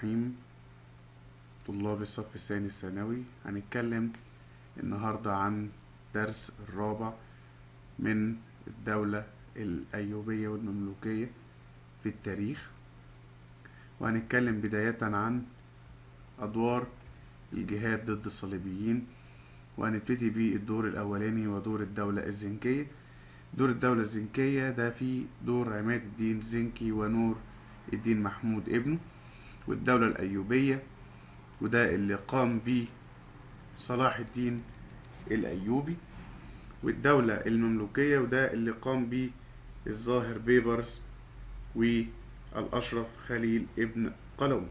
الرحيم طلاب الصف الثاني الثانوي هنتكلم النهاردة عن درس الرابع من الدولة الأيوبية والمملوكية في التاريخ وهنتكلم بداية عن أدوار الجهاد ضد الصليبيين وهنبتدي بالدور الأولاني ودور الدولة الزنكية دور الدولة الزنكية ده فيه دور عماد الدين زنكي ونور الدين محمود ابنه والدولة الأيوبية وده اللي قام بيه صلاح الدين الأيوبي والدولة المملوكية وده اللي قام بيه الظاهر بيبرس والأشرف خليل ابن قلوي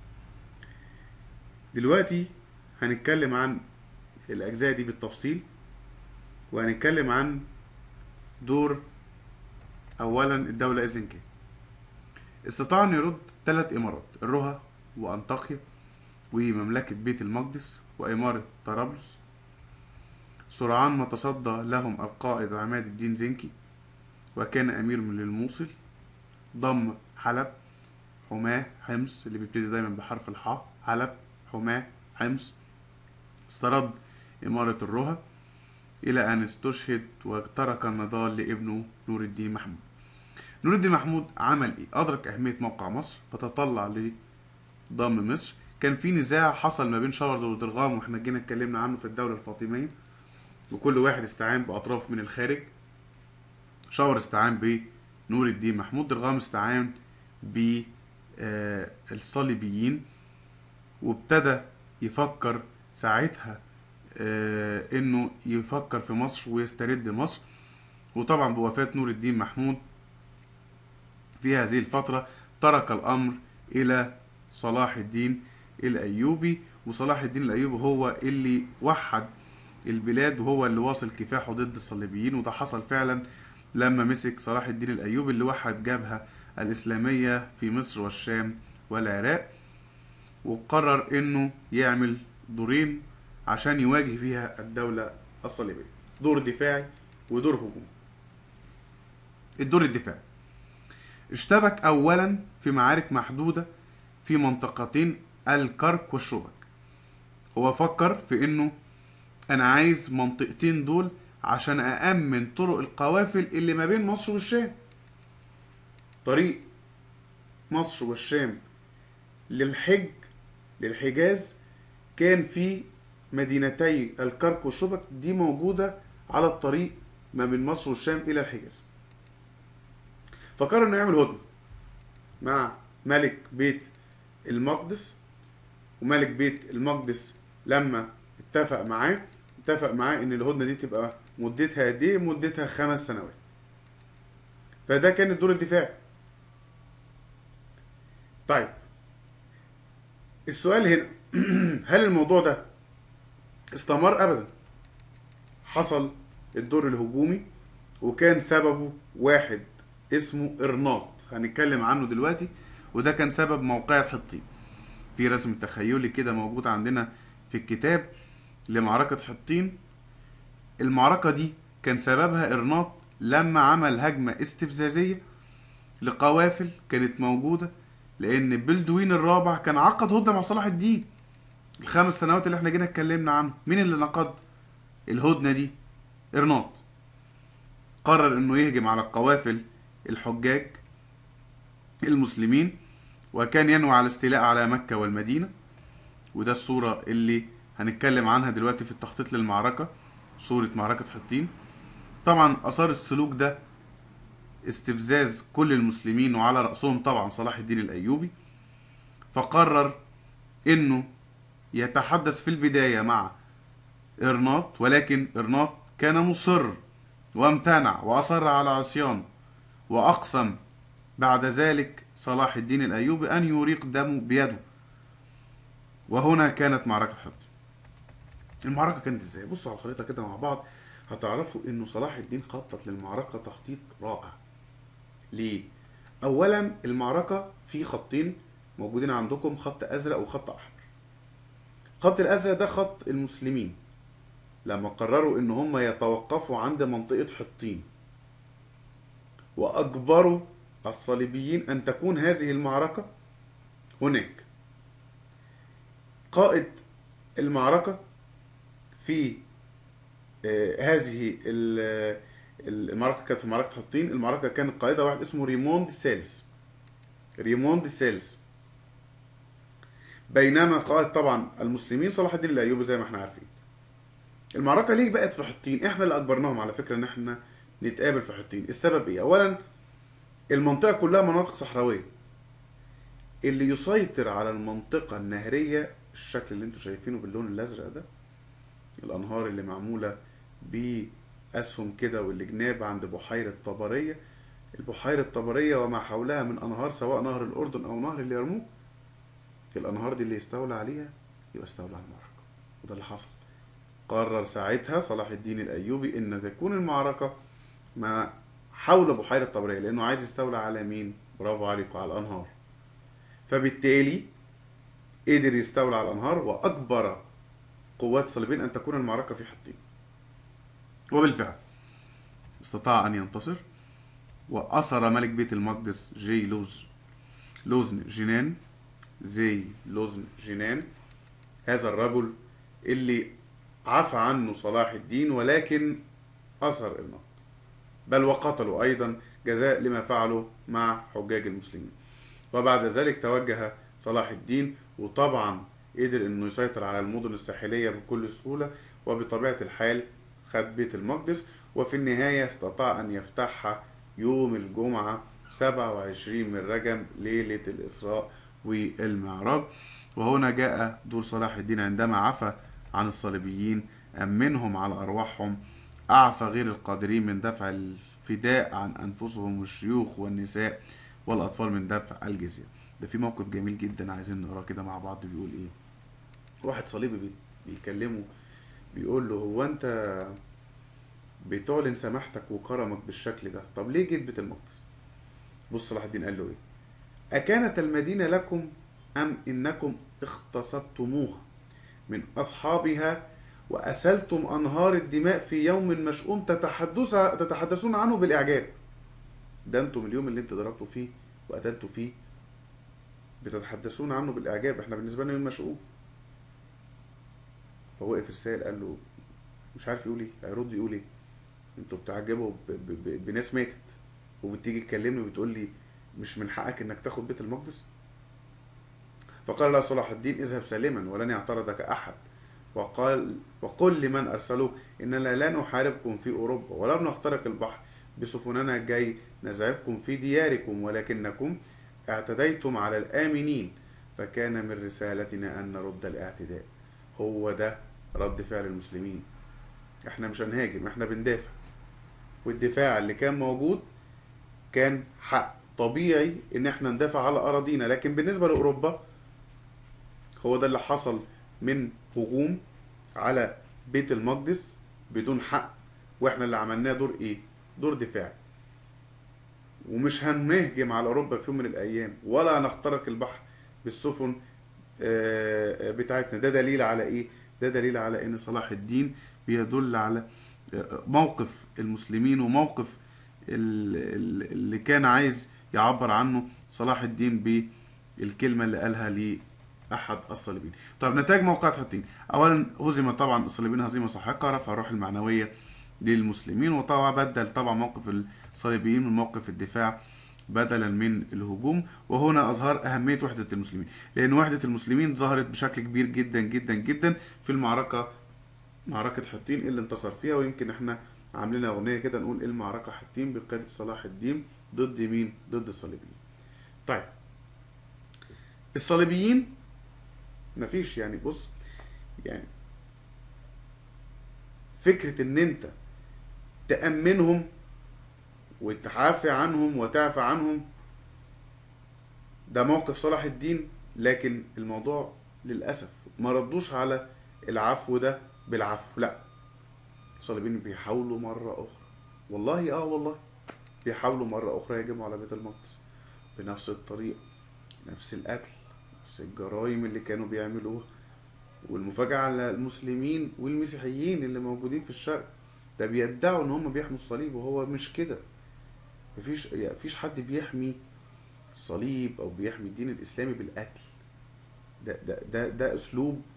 دلوقتي هنتكلم عن الأجزاء دي بالتفصيل وهنتكلم عن دور أولا الدولة الزنكية استطاع أن يرد ثلاث إمارات الرها وأنطاكيا ومملكة بيت المقدس وإمارة طرابلس سرعان ما تصدى لهم القائد عماد الدين زنكي وكان أمير من للموصل ضم حلب حماة حمص اللي بيبتدي دايما بحرف الحاء حلب حماة حمص استرد إمارة الرها إلى أن استشهد وترك النضال لابنه نور الدين محمود نور الدين محمود عمل إيه؟ أدرك أهمية موقع مصر فتطلع لضم مصر كان في نزاع حصل ما بين شاور ودرغام واحنا جينا اتكلمنا عنه في الدولة الفاطمية وكل واحد استعان بأطراف من الخارج شاور استعان بنور الدين محمود درغام استعان بالصليبيين وابتدى يفكر ساعتها انه يفكر في مصر ويسترد مصر وطبعا بوفاة نور الدين محمود في هذه الفترة ترك الأمر إلى صلاح الدين الأيوبي وصلاح الدين الأيوبي هو اللي وحد البلاد وهو اللي واصل كفاحه ضد الصليبيين وده حصل فعلا لما مسك صلاح الدين الأيوبي اللي وحد جبهة الإسلامية في مصر والشام والعراق وقرر إنه يعمل دورين عشان يواجه فيها الدولة الصليبية دور دفاعي ودور هجومي الدور الدفاعي اشتبك أولا في معارك محدودة في منطقتين الكرك والشبك هو فكر في انه انا عايز منطقتين دول عشان أأمن طرق القوافل اللي ما بين مصر والشام طريق مصر والشام للحج للحجاز كان في مدينتي الكرك والشبك دي موجودة على الطريق ما بين مصر والشام إلى الحجاز فقرر انه يعمل هدنة مع ملك بيت المقدس وملك بيت المقدس لما اتفق معاه اتفق معاه ان الهدنة دي تبقى مدتها قد ايه مدتها خمس سنوات فده كان الدور الدفاعي طيب السؤال هنا هل الموضوع ده استمر ابدا حصل الدور الهجومي وكان سببه واحد اسمه ارناط هنتكلم عنه دلوقتي وده كان سبب موقعة حطين في رسم تخيلي كده موجود عندنا في الكتاب لمعركة حطين المعركة دي كان سببها ارناط لما عمل هجمة استفزازية لقوافل كانت موجودة لان بلدوين الرابع كان عقد هدنة مع صلاح الدين الخمس سنوات اللي احنا جينا اتكلمنا عنه مين اللي نقض الهدنة دي ارناط قرر انه يهجم على القوافل الحجاج المسلمين وكان ينوي على الاستيلاء على مكة والمدينة وده الصورة اللي هنتكلم عنها دلوقتي في التخطيط للمعركة صورة معركة حطين طبعا أثار السلوك ده استفزاز كل المسلمين وعلى رأسهم طبعا صلاح الدين الأيوبي فقرر انه يتحدث في البداية مع إرناط ولكن إرناط كان مصر وامتنع وأصر على عصيانه وأقسم بعد ذلك صلاح الدين الأيوبي أن يريق دمه بيده وهنا كانت معركة حطين المعركة كانت ازاي بصوا على الخريطة كده مع بعض هتعرفوا انه صلاح الدين خطط للمعركة تخطيط رائع ليه اولا المعركة في خطين موجودين عندكم خط ازرق وخط احمر الخط الازرق ده خط المسلمين لما قرروا ان هم يتوقفوا عند منطقة حطين واجبروا الصليبيين أن تكون هذه المعركة هناك قائد المعركة في آه، هذه ال- المعركة كانت في معركة حطين المعركة كان قائدها واحد اسمه ريموند الثالث ريموند الثالث بينما قائد طبعا المسلمين صلاح الدين الايوبي زي ما احنا عارفين المعركه ليه بقت في حطين احنا اللي اجبرناهم على فكره ان احنا نتقابل في حطين السبب ايه اولا المنطقه كلها مناطق صحراويه اللي يسيطر على المنطقه النهريه الشكل اللي انتم شايفينه باللون الازرق ده الانهار اللي معموله باسهم كده والجناب عند بحيره طبريه البحيره طبريه وما حولها من انهار سواء نهر الاردن او نهر اليرموك الانهار دي اللي يستولى عليها يبقى استولى على المعركه وده اللي حصل قرر ساعتها صلاح الدين الايوبي ان تكون المعركه ما حول بحيره طبريه لانه عايز يستولى على مين برافو عليكم على الانهار فبالتالي قدر يستولى على الانهار واجبر قوات الصليبيين ان تكون المعركه في حطين وبالفعل استطاع ان ينتصر واسر ملك بيت المقدس جي لوز لوزن جنان زي لوزن جنان هذا الرجل اللي عفى عنه صلاح الدين ولكن أثر النقد بل وقتلوا أيضا جزاء لما فعلوا مع حجاج المسلمين وبعد ذلك توجه صلاح الدين وطبعا قدر انه يسيطر على المدن الساحلية بكل سهولة وبطبيعة الحال خد بيت المقدس وفي النهاية استطاع أن يفتحها يوم الجمعة 27 من رجب ليلة الإسراء والمعراج وهنا جاء دور صلاح الدين عندما عفى عن الصليبيين أمنهم على أرواحهم أعفى غير القادرين من دفع الفداء عن أنفسهم والشيوخ والنساء والأطفال من دفع الجزية ده في موقف جميل جدا عايزين نقراه كده مع بعض بيقول إيه واحد صليبي بي- بيكلمه بيقول له هو أنت بتعلن سماحتك وكرمك بالشكل ده طب ليه جيت بيت المقدس بص صلاح الدين قال له ايه أكانت المدينة لكم أم إنكم اغتصبتموها من أصحابها وأسلتم أنهار الدماء في يوم مشؤوم تتحدث تتحدثون عنه بالإعجاب ده أنتم اليوم اللي أنت ضربتوا فيه وقتلتوا فيه بتتحدثون عنه بالإعجاب إحنا بالنسبة لنا يوم مشؤوم فوقف السائل قال له مش عارف يقول ايه هيرد يقول ايه انتوا بتعجبوا ب- ب- ب- بناس ماتت وبتيجي تكلمني وبتقول لي مش من حقك انك تاخد بيت المقدس فقال له صلاح الدين اذهب سالما ولن يعترضك احد وقال وقل لمن ارسلوك اننا لا نحاربكم في اوروبا ولم نخترق البحر بسفننا الجاي نزعجكم في دياركم ولكنكم اعتديتم على الامنين فكان من رسالتنا ان نرد الاعتداء هو ده رد فعل المسلمين احنا مش هنهاجم احنا بندافع والدفاع اللي كان موجود كان حق طبيعي ان احنا ندافع على اراضينا لكن بالنسبه لاوروبا هو ده اللي حصل من هجوم على بيت المقدس بدون حق واحنا اللي عملناه دور ايه دور دفاع ومش هنهجم على اوروبا في يوم من الايام ولا هنخترق البحر بالسفن آه، آه، بتاعتنا ده دليل على ايه ده دليل على ان صلاح الدين بيدل على آه، موقف المسلمين وموقف ال- ال- اللي كان عايز يعبر عنه صلاح الدين بالكلمة اللي قالها لأحد الصليبين طب نتائج موقعة حطين أولا هزم طبعا الصليبيين هزيمة ساحقة رفع الروح المعنوية للمسلمين وطبعا بدل طبعا موقف الصليبيين من موقف الدفاع بدلا من الهجوم وهنا أظهر أهمية وحدة المسلمين لأن وحدة المسلمين ظهرت بشكل كبير جدا جدا جدا في المعركة معركة حطين اللي انتصر فيها ويمكن احنا عاملين أغنية كده نقول إيه المعركة حطين بقيادة صلاح الدين ضد مين؟ ضد الصليبيين. طيب الصليبيين مفيش يعني بص يعني فكرة إن أنت تأمنهم وتعافي عنهم وتعفى عنهم ده موقف صلاح الدين لكن الموضوع للأسف ما ردوش على العفو ده بالعفو لا الصليبيين بيحاولوا مرة أخرى والله اه والله بيحاولوا مرة أخرى يهجموا على بيت المقدس بنفس الطريقة نفس القتل نفس الجرائم اللي كانوا بيعملوها والمفاجأة على المسلمين والمسيحيين اللي موجودين في الشرق ده بيدعوا ان هم بيحموا الصليب وهو مش كده مفيش يعني مفيش حد بيحمي الصليب او بيحمي الدين الاسلامي بالقتل ده ده ده, ده اسلوب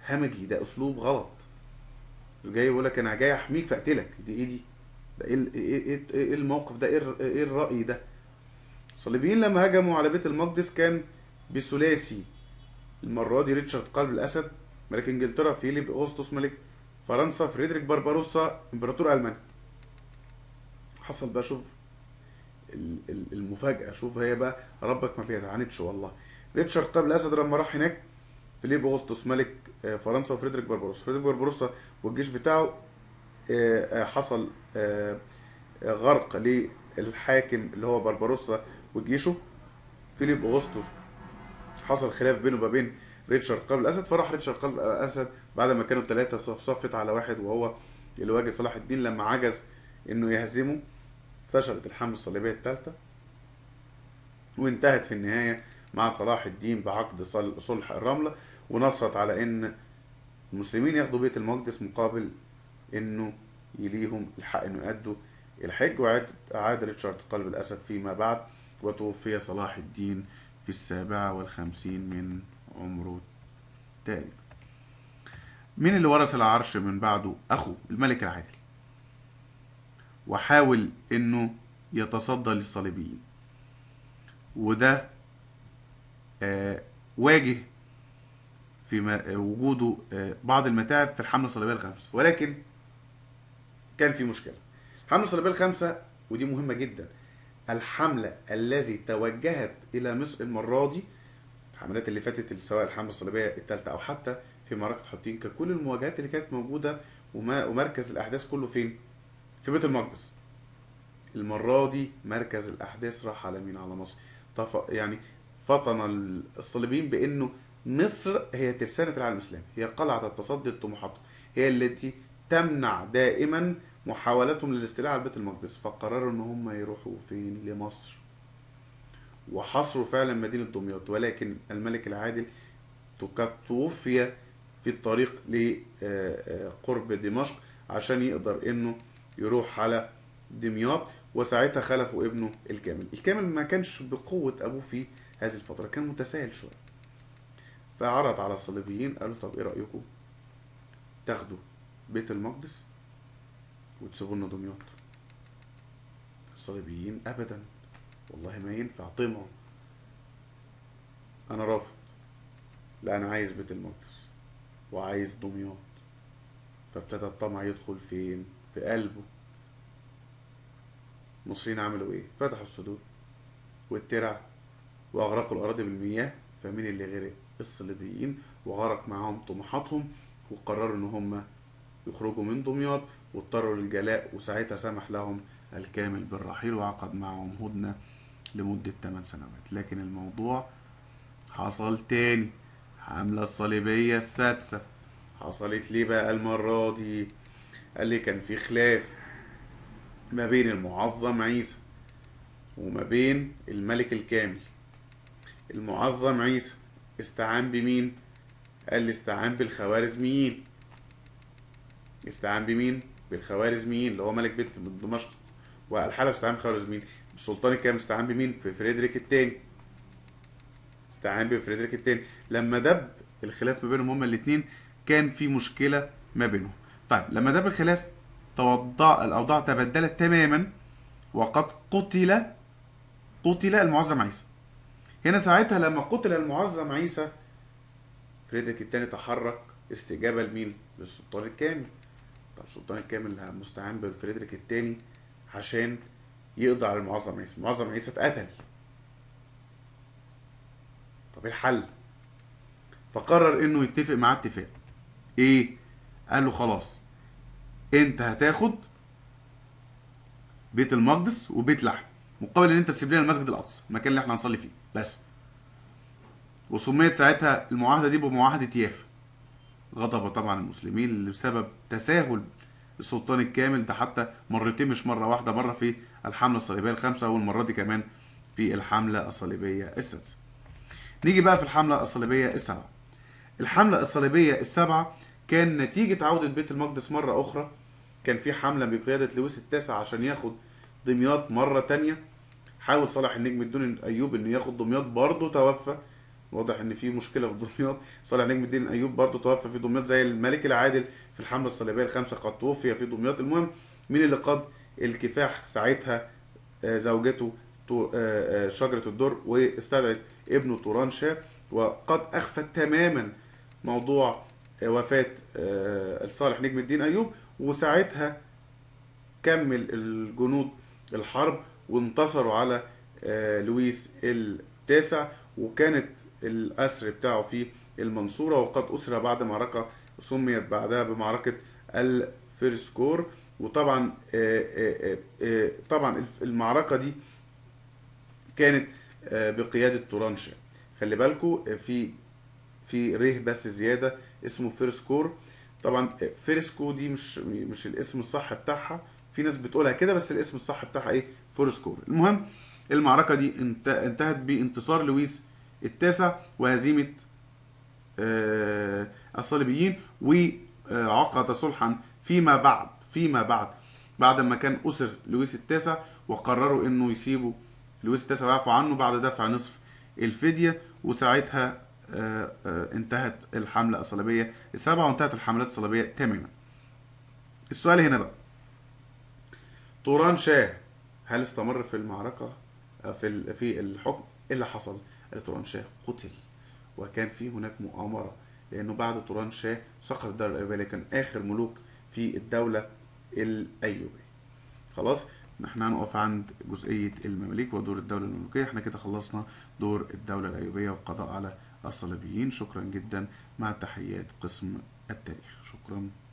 همجي ده اسلوب غلط جاي يقول لك انا جاي احميك فاقتلك دي ايه دي ده ايه ال- ايه ايه إيه الموقف ده ايه الر- ايه الراي ده الصليبيين لما هجموا على بيت المقدس كان بثلاثي المره دي ريتشارد قلب الاسد ملك انجلترا فيليب اغسطس ملك فرنسا فريدريك بربروسا امبراطور المانيا حصل بقى شوف ال- ال- المفاجاه شوف هي بقى ربك ما بيتعاندش والله ريتشارد قلب الاسد لما راح هناك فيليب اغسطس ملك آه، فرنسا وفريدريك بربروسا فريدريك بربروسا والجيش بتاعه آه، آه، حصل آه، آه، غرق للحاكم اللي هو بربروسا وجيشه فيليب اغسطس حصل خلاف بينه وما بين ريتشارد قلب الاسد فراح ريتشارد قلب الاسد بعد ما كانوا ثلاثه صفصفت على واحد وهو اللي واجه صلاح الدين لما عجز انه يهزمه فشلت الحمله الصليبيه الثالثه وانتهت في النهايه مع صلاح الدين بعقد صل- صلح الرمله ونصت على ان المسلمين ياخدوا بيت المقدس مقابل انه يليهم الحق انه يأدوا الحج وعاد عاد ريتشارد قلب الاسد فيما بعد وتوفي صلاح الدين في السابعة والخمسين من عمره تقريبا مين اللي ورث العرش من بعده أخوه الملك العادل وحاول إنه يتصدى للصليبيين وده آه واجه في ما- آه، وجوده آه بعض المتاعب في الحملة الصليبية الخامسة ولكن كان في مشكلة الحملة الصليبية الخامسة ودي مهمة جدا الحملة الذي توجهت إلى مصر المرة دي الحملات اللي فاتت سواء الحملة الصليبية الثالثة أو حتى في معركة حطين كان كل المواجهات اللي كانت موجودة وما ومركز الأحداث كله فين؟ في بيت المقدس. المرة دي مركز الأحداث راح على مين؟ على مصر. طف... يعني فطن الصليبيين بأنه مصر هي ترسانة العالم الإسلامي، هي قلعة التصدي لطموحاتهم، هي التي تمنع دائما محاولتهم للاستيلاء على بيت المقدس، فقرروا إن هم يروحوا فين؟ لمصر. وحصروا فعلا مدينة دمياط ولكن الملك العادل تك- توفي في الطريق لقرب دمشق عشان يقدر انه يروح على دمياط وساعتها خلفوا ابنه الكامل الكامل ما كانش بقوة ابوه في هذه الفترة كان متساهل شوية فعرض على الصليبيين قالوا طب ايه رأيكم تاخدوا بيت المقدس وتسيبوا لنا دمياط الصليبيين ابدا والله ما ينفع طمع انا رافض لا انا عايز بيت المقدس وعايز دمياط فابتدى الطمع يدخل فين في قلبه المصريين عملوا ايه فتحوا السدود والترع واغرقوا الاراضي بالمياه فمين اللي غرق الصليبيين وغرق معاهم طموحاتهم وقرروا ان هم يخرجوا من دمياط واضطروا للجلاء وساعتها سمح لهم الكامل بالرحيل وعقد معهم هدنه لمدة 8 سنوات لكن الموضوع حصل تاني حملة الصليبية السادسة حصلت ليه بقى المرة دي قال لي كان في خلاف ما بين المعظم عيسى وما بين الملك الكامل المعظم عيسى استعان بمين قال لي استعان بالخوارزميين استعان بمين بالخوارزميين اللي هو ملك بيت دمشق والحلب استعان بالخوارزميين السلطان الكامل استعان بمين في فريدريك الثاني استعان بفريدريك الثاني لما دب الخلاف ما بينهم هما الاثنين كان في مشكله ما بينهم طيب لما دب الخلاف توضع الاوضاع تبدلت تماما وقد قتل قتل المعظم عيسى هنا ساعتها لما قتل المعظم عيسى فريدريك الثاني تحرك استجابه لمين للسلطان الكامل طب السلطان الكامل مستعان بفريدريك الثاني عشان يقضي على المعظم عيسى المعظم عيسى اتقتل طب ايه الحل فقرر انه يتفق معاه اتفاق ايه قال له خلاص انت هتاخد بيت المقدس وبيت لحم مقابل ان انت تسيب لنا المسجد الاقصى المكان اللي احنا هنصلي فيه بس وسميت ساعتها المعاهده دي بمعاهده يافا غضب طبعا المسلمين بسبب تساهل السلطان الكامل ده حتى مرتين مش مره واحده مره في الحمله الصليبيه الخامسه والمره دي كمان في الحمله الصليبيه السادسه نيجي بقى في الحمله الصليبيه السابعه الحمله الصليبيه السابعه كان نتيجه عوده بيت المقدس مره اخرى كان في حمله بقياده لويس التاسع عشان ياخد دمياط مره تانية حاول صلاح النجم الدوني ايوب انه ياخد دمياط برضه توفى واضح ان في مشكله في دمياط صالح نجم الدين ايوب برضه توفى في دمياط زي الملك العادل في الحمله الصليبيه الخامسه قد توفي في دمياط المهم مين اللي قاد الكفاح ساعتها آه، زوجته تو- آه، آه، شجره الدر واستدعت ابنه توران شاه وقد اخفت تماما موضوع آه، وفاه آه، صالح نجم الدين ايوب وساعتها كمل الجنود الحرب وانتصروا على آه، لويس التاسع وكانت الأسر بتاعه في المنصورة وقد أسر بعد معركة سميت بعدها بمعركة الفيرسكور وطبعا آه، آه، آه، طبعا المعركة دي كانت آه، بقيادة توران شاه خلي بالكوا آه، في في ره بس زيادة اسمه فيرسكور طبعا آه، فيرسكو دي مش مش الاسم الصح بتاعها في ناس بتقولها كده بس الاسم الصح بتاعها ايه فورسكور المهم المعركة دي انت- انتهت بانتصار لويس التاسع وهزيمة آه، الصليبيين وعقد صلحا فيما بعد فيما بعد بعد ما كان أسر لويس التاسع وقرروا انه يسيبوا لويس التاسع ويعفوا عنه بعد دفع نصف الفدية وساعتها آه، آه، انتهت الحملة الصليبية السابعة وانتهت الحملات الصليبية تماما السؤال هنا بقى طوران شاه هل استمر في المعركة آه، في ال- في الحكم ايه اللي حصل طوران شاه قتل وكان في هناك مؤامرة لأنه بعد طوران شاه سقط الدولة الأيوبية اللي كان آخر ملوك في الدولة الأيوبية خلاص احنا هنقف عند جزئية المماليك ودور الدولة المملوكية احنا كده خلصنا دور الدولة الأيوبية والقضاء على الصليبيين شكرا جدا مع تحيات قسم التاريخ شكرا